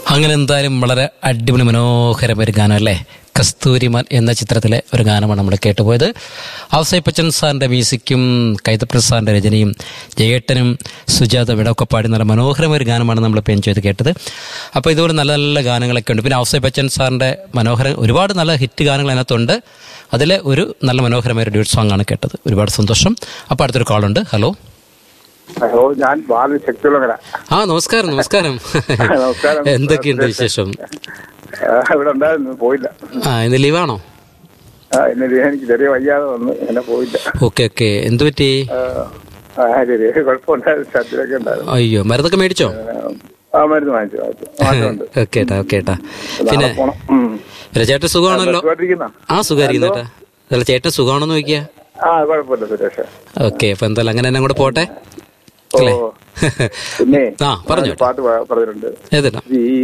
അങ്ങനെ എന്തായാലും വളരെ അടിപൊളി മനോഹരമായ ഒരു ഗാനം അല്ലേ കസ്തൂരിമാൻ എന്ന ചിത്രത്തിലെ ഒരു ഗാനമാണ് നമ്മൾ കേട്ടുപോയത് ഔസൈ പച്ചൻ സാറിന്റെ മ്യൂസിക്കും കൈതപ്ര സാറിന്റെ രചനയും ജയേട്ടനും സുജാത വിടൊക്കെ പാടി നല്ല മനോഹരമായ ഒരു ഗാനമാണ് നമ്മൾ ഇപ്പോൾ എൻജോയ് ചെയ്ത് കേട്ടത് അപ്പോൾ ഇതുപോലെ നല്ല നല്ല ഗാനങ്ങളൊക്കെ ഉണ്ട് പിന്നെ ഔസൈ ബച്ചൻ സാറിന്റെ മനോഹര ഒരുപാട് നല്ല ഹിറ്റ് ഗാനങ്ങൾ അതിനകത്തുണ്ട് അതിലെ ഒരു നല്ല മനോഹരമായ ഒരു ഡ്യൂട്ട് സോങ് ആണ് കേട്ടത് ഒരുപാട് സന്തോഷം അപ്പോൾ അടുത്തൊരു കോളുണ്ട് ഹലോ ഹലോ ഞാൻ ബാലൻ ശക്തിയുള്ളവരാ ആ നമസ്കാരം നമസ്കാരം നമസ്കാരം. എന്തൊക്കെയുണ്ട് വിശേഷം ഇവിടെ ഉണ്ടായിരുന്നു പോയില്ല ആ ഇന്ന് ലീവാണോ ആ, ഇന്നലെ എനിക്ക് ചെറിയ വയ്യാതെ വന്ന് അങ്ങനെ പോയില്ല ഓക്കെ ഓക്കെ എന്ത് പറ്റി ആ, ആ ചെറിയ കുഴപ്പമുണ്ടായിരുന്നു ഛർദിലൊക്കെ ഉണ്ടായിരുന്നു അയ്യോ മരുന്നൊക്കെ മേടിച്ചോ ആ മരുന്ന് വാങ്ങിച്ചു വാങ്ങിച്ചു മാറ്റമുണ്ട് ഓക്കെ ഏട്ടാ ഓക്കെ ഏട്ടാ നാളെ പിന്നെ പോണം ഉം. പിന്നെ ചേട്ടൻ സുഖമാണല്ലോ സുഖമായിട്ടിരിക്കുന്നോ? ആ സുഖമായിരിക്കുന്നു ഏട്ടാ അല്ല ചേട്ടൻ സുഖമാണെന്ന് നോക്കിയാ ആ കുഴപ്പമില്ല സുരേഷ് ഓക്കെ അപ്പൊ എന്തായാലും അങ്ങനെ തന്നെ കൂടെ പോട്ടെ ഓ അല്ലേ പിന്നെ ആ, പറഞ്ഞോ. പാട്ട് പാ- പറഞ്ഞിട്ടുണ്ട് ഏതേട്ടാ ഈ